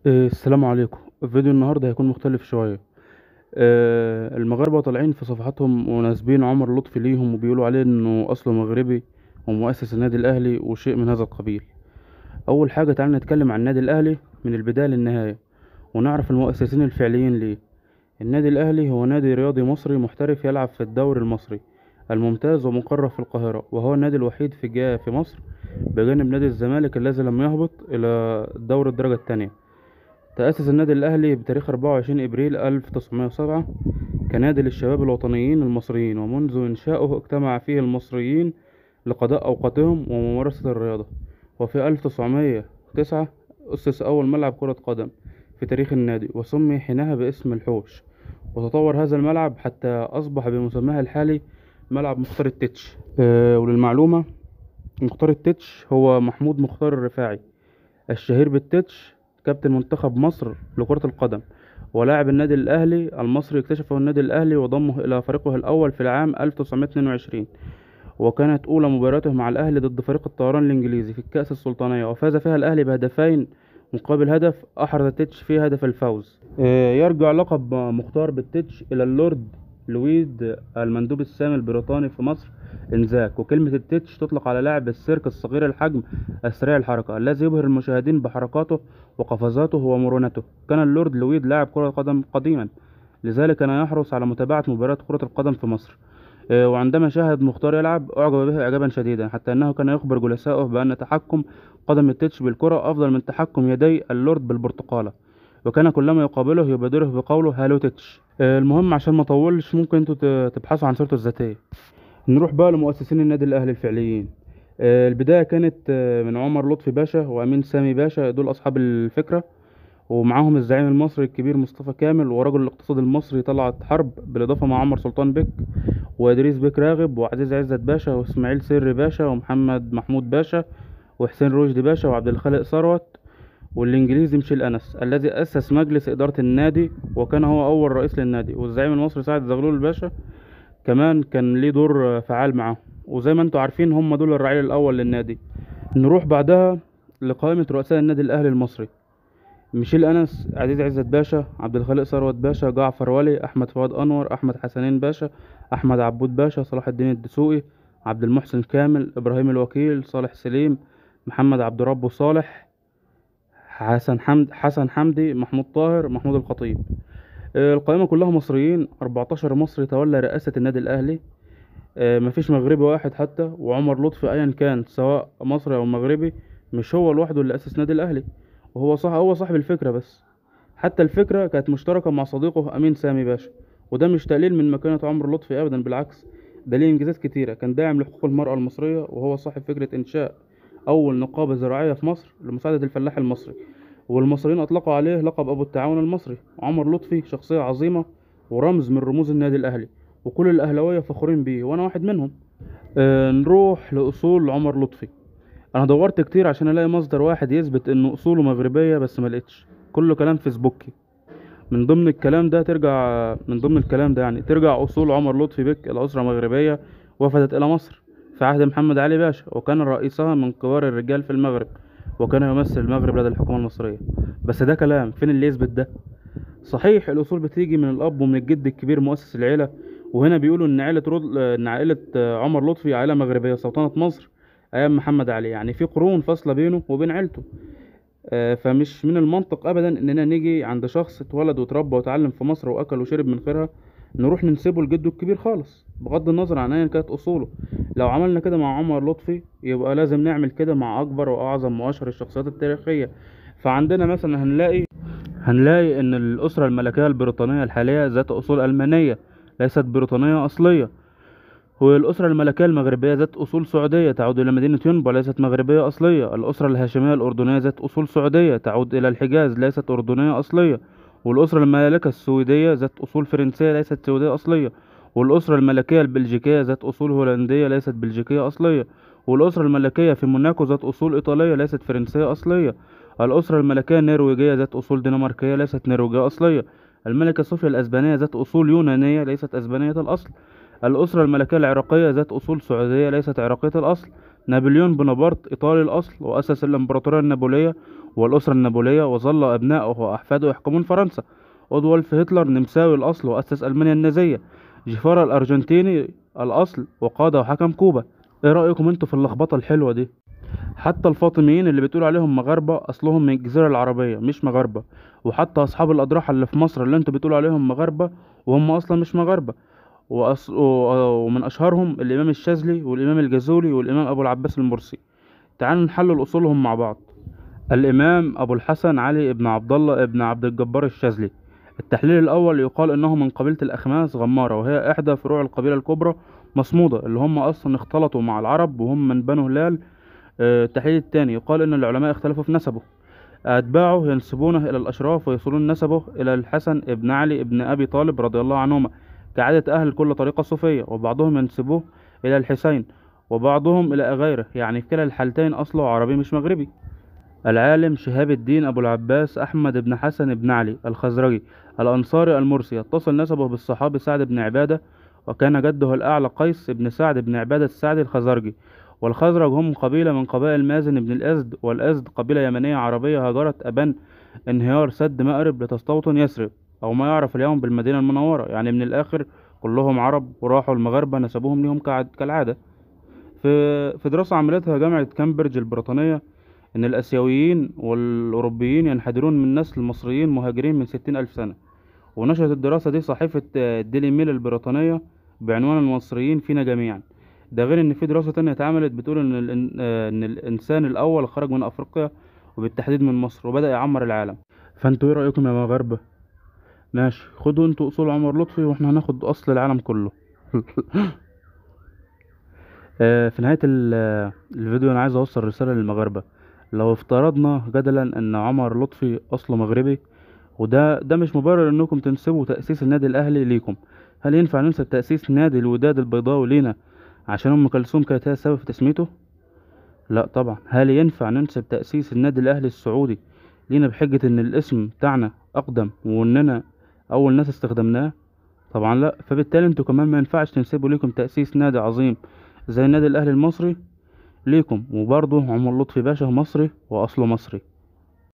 إيه، السلام عليكم الفيديو النهارده هيكون مختلف شوية آه، المغاربة طالعين في صفحاتهم وناسبين عمر لطفي ليهم وبيقولوا عليه انه اصله مغربي ومؤسس النادي الاهلي وشيء من هذا القبيل اول حاجة تعالى نتكلم عن النادي الاهلي من البداية للنهاية ونعرف المؤسسين الفعليين ليه النادي الاهلي هو نادي رياضي مصري محترف يلعب في الدوري المصري الممتاز ومقر في القاهرة وهو النادي الوحيد في جا في مصر بجانب نادي الزمالك الذي لم يهبط الى دوري الدرجة الثانية تأسس النادي الأهلي بتاريخ 24 إبريل 1907 كنادي للشباب الوطنيين المصريين ومنذ إنشائه اجتمع فيه المصريين لقضاء أوقاتهم وممارسة الرياضة وفي 1909 أسس أول ملعب كرة قدم في تاريخ النادي وسمي حينها باسم الحوش وتطور هذا الملعب حتى أصبح بمسماه الحالي ملعب مختار التتش أه وللمعلومة مختار التتش هو محمود مختار الرفاعي الشهير بالتتش كابتن منتخب مصر لكرة القدم ولاعب النادي الأهلي المصري اكتشفه النادي الأهلي وضمه إلى فريقه الأول في العام 1922 وكانت أولى مباراته مع الأهلي ضد فريق الطيران الإنجليزي في الكأس السلطانية وفاز فيها الأهلي بهدفين مقابل هدف أحرز تيتش فيه هدف الفوز آه، يرجع لقب مختار بالتتش إلى اللورد لويد المندوب السامي البريطاني في مصر انذاك وكلمة التتش تطلق على لاعب السيرك الصغير الحجم السريع الحركة الذي يبهر المشاهدين بحركاته وقفزاته ومرونته كان اللورد لويد لاعب كرة قدم قديما لذلك كان يحرص على متابعة مباريات كرة القدم في مصر آه، وعندما شاهد مختار يلعب أعجب به إعجابا شديدا حتى أنه كان يخبر جلسائه بأن تحكم قدم التتش بالكرة أفضل من تحكم يدي اللورد بالبرتقالة وكان كلما يقابله يبادره بقوله هالو تتش آه، المهم عشان ما اطولش ممكن انتوا ت- تبحثوا عن سيرته الذاتيه نروح بقى لمؤسسين النادي الاهلي الفعليين آه، البدايه كانت آه، من عمر لطفي باشا وامين سامي باشا دول اصحاب الفكره ومعاهم الزعيم المصري الكبير مصطفى كامل ورجل الاقتصاد المصري طلعت حرب بالاضافه مع عمر سلطان بك وادريس بك راغب وعزيز عزت باشا واسماعيل سري باشا ومحمد محمود باشا وحسين رشدي باشا وعبد الخالق ثروت والإنجليزي ميشيل أنس الذي أسس مجلس إدارة النادي وكان هو أول رئيس للنادي والزعيم المصري سعد زغلول الباشا كمان كان ليه دور فعال معاهم وزي ما انتوا عارفين هم دول الرعيل الأول للنادي نروح بعدها لقائمة رؤساء النادي الأهلي المصري ميشيل أنس عزيز عزت باشا عبد الخالق ثروت باشا جعفر ولي أحمد فؤاد أنور أحمد حسنين باشا أحمد عبود باشا صلاح الدين الدسوقي عبد المحسن كامل إبراهيم الوكيل صالح سليم محمد عبد ربه صالح حسن حمد حسن حمدي محمود طاهر محمود الخطيب آه، القائمة كلها مصريين 14 مصري تولى رئاسة النادي الأهلي آه، مفيش مغربي واحد حتى وعمر لطفي أيا كان سواء مصري أو مغربي مش هو لوحده اللي أسس نادي الأهلي وهو صح هو صاحب الفكرة بس حتى الفكرة كانت مشتركة مع صديقه أمين سامي باشا وده مش تقليل من مكانة عمر لطفي أبدا بالعكس ده ليه إنجازات كتيرة كان داعم لحقوق المرأة المصرية وهو صاحب فكرة إنشاء أول نقابة زراعية في مصر لمساعدة الفلاح المصري والمصريين أطلقوا عليه لقب أبو التعاون المصري عمر لطفي شخصية عظيمة ورمز من رموز النادي الأهلي وكل الأهلاوية فخورين بيه وأنا واحد منهم أه نروح لأصول عمر لطفي أنا دورت كتير عشان ألاقي مصدر واحد يثبت إن أصوله مغربية بس ملقتش كله كلام فيسبوكي من ضمن الكلام ده ترجع من ضمن الكلام ده يعني ترجع أصول عمر لطفي بك إلى أسرة مغربية وفدت إلى مصر في عهد محمد علي باشا وكان رئيسها من كبار الرجال في المغرب وكان يمثل المغرب لدى الحكومة المصرية بس ده كلام فين اللي يثبت ده صحيح الأصول بتيجي من الأب ومن الجد الكبير مؤسس العيلة وهنا بيقولوا إن عائلة رد... إن عائلة عمر لطفي عائلة مغربية سلطنة مصر أيام محمد علي يعني في قرون فاصلة بينه وبين عيلته آه، فمش من المنطق ابدا اننا نيجي عند شخص اتولد واتربى واتعلم في مصر واكل وشرب من خيرها نروح ننسبه لجده الكبير خالص بغض النظر عن ايا كانت اصوله لو عملنا كده مع عمر لطفي يبقى لازم نعمل كده مع اكبر واعظم واشهر الشخصيات التاريخيه فعندنا مثلا هنلاقي هنلاقي ان الاسره الملكيه البريطانيه الحاليه ذات اصول المانيه ليست بريطانيه اصليه والأسرة الملكية المغربية ذات أصول سعودية تعود إلى مدينة ينبع ليست مغربية أصلية الأسرة الهاشمية الأردنية ذات أصول سعودية تعود إلى الحجاز ليست أردنية أصلية والأسرة المملكة السويدية ذات أصول فرنسية ليست سويدية أصلية والأسرة الملكية البلجيكية ذات أصول هولندية ليست بلجيكية أصلية والأسرة الملكية في موناكو ذات أصول إيطالية ليست فرنسية أصلية الأسرة الملكية النرويجية ذات أصول دنماركية ليست نرويجية أصلية الملكة صوفيا الأسبانية ذات أصول يونانية ليست أسبانية الأصل الأسرة الملكية العراقية ذات أصول سعودية ليست عراقية الأصل نابليون بونابرت إيطالي الأصل وأسس الإمبراطورية النابلية والأسرة النابلية وظل أبناؤه وأحفاده يحكمون فرنسا أدولف هتلر نمساوي الأصل وأسس ألمانيا النازية جيفارا الأرجنتيني الأصل وقاد وحكم كوبا إيه رأيكم انتوا في اللخبطة الحلوة دي حتى الفاطميين اللي بتقول عليهم مغاربة أصلهم من الجزيرة العربية مش مغاربة وحتى أصحاب الأضرحة اللي في مصر اللي انتوا بتقولوا عليهم مغاربة وهم أصلا مش مغاربة وأص... و- ومن أشهرهم الإمام الشاذلي والإمام الجازولي والإمام أبو العباس المرسي تعالوا نحلل أصولهم مع بعض الإمام أبو الحسن علي بن عبد الله بن عبد الجبار الشاذلي التحليل الأول يقال إنه من قبيلة الأخماس غمارة وهي إحدى فروع القبيلة الكبرى مصمودة اللي هم أصلا اختلطوا مع العرب وهم من بنو هلال آه، التحليل الثاني يقال إن العلماء اختلفوا في نسبه أتباعه ينسبونه إلى الأشراف ويصلون نسبه إلى الحسن ابن علي ابن أبي طالب رضي الله عنهما كعادة أهل كل طريقة صوفية وبعضهم ينسبوه إلى الحسين وبعضهم إلى غيره يعني في كلا الحالتين أصله عربي مش مغربي العالم شهاب الدين أبو العباس أحمد بن حسن بن علي الخزرجي الأنصاري المرسي يتصل نسبه بالصحابي سعد بن عبادة وكان جده الأعلى قيس بن سعد بن عبادة السعدي الخزرجي والخزرج هم قبيلة من قبائل مازن بن الأزد والأزد قبيلة يمنية عربية هاجرت أبان انهيار سد مأرب لتستوطن يثرب أو ما يعرف اليوم بالمدينة المنورة يعني من الآخر كلهم عرب وراحوا المغاربة نسبوهم ليهم كعاد- كالعادة في في دراسة عملتها جامعة كامبريدج البريطانية إن الآسيويين والأوروبيين ينحدرون من نسل المصريين مهاجرين من ستين ألف سنة ونشرت الدراسة دي صحيفة آه، ديلي ميل البريطانية بعنوان المصريين فينا جميعا ده غير إن في دراسة تانية اتعملت بتقول إن, الإن- آه، إن الإنسان الأول خرج من أفريقيا وبالتحديد من مصر وبدأ يعمر العالم فانتوا ايه رأيكم يا مغاربة ماشي خدوا انتوا أصول عمر لطفي واحنا هناخد أصل العالم كله آه، في نهاية ال- آه، الفيديو أنا عايز أوصل رسالة للمغاربة لو افترضنا جدلا أن عمر لطفي أصله مغربي وده ده مش مبرر إنكم تنسبوا تأسيس النادي الأهلي ليكم هل ينفع ننسب تأسيس نادي الوداد البيضاوي لينا عشان أم كلثوم كانت هي السبب في تسميته؟ لا طبعا هل ينفع ننسب تأسيس النادي الأهلي السعودي لينا بحجة إن الاسم بتاعنا أقدم وإننا أول ناس استخدمناه؟ طبعا لا فبالتالي انتوا كمان ما ينفعش تنسبوا ليكم تأسيس نادي عظيم زي النادي الأهلي المصري ليكم وبرضه عمر لطفي باشا مصري وأصله مصري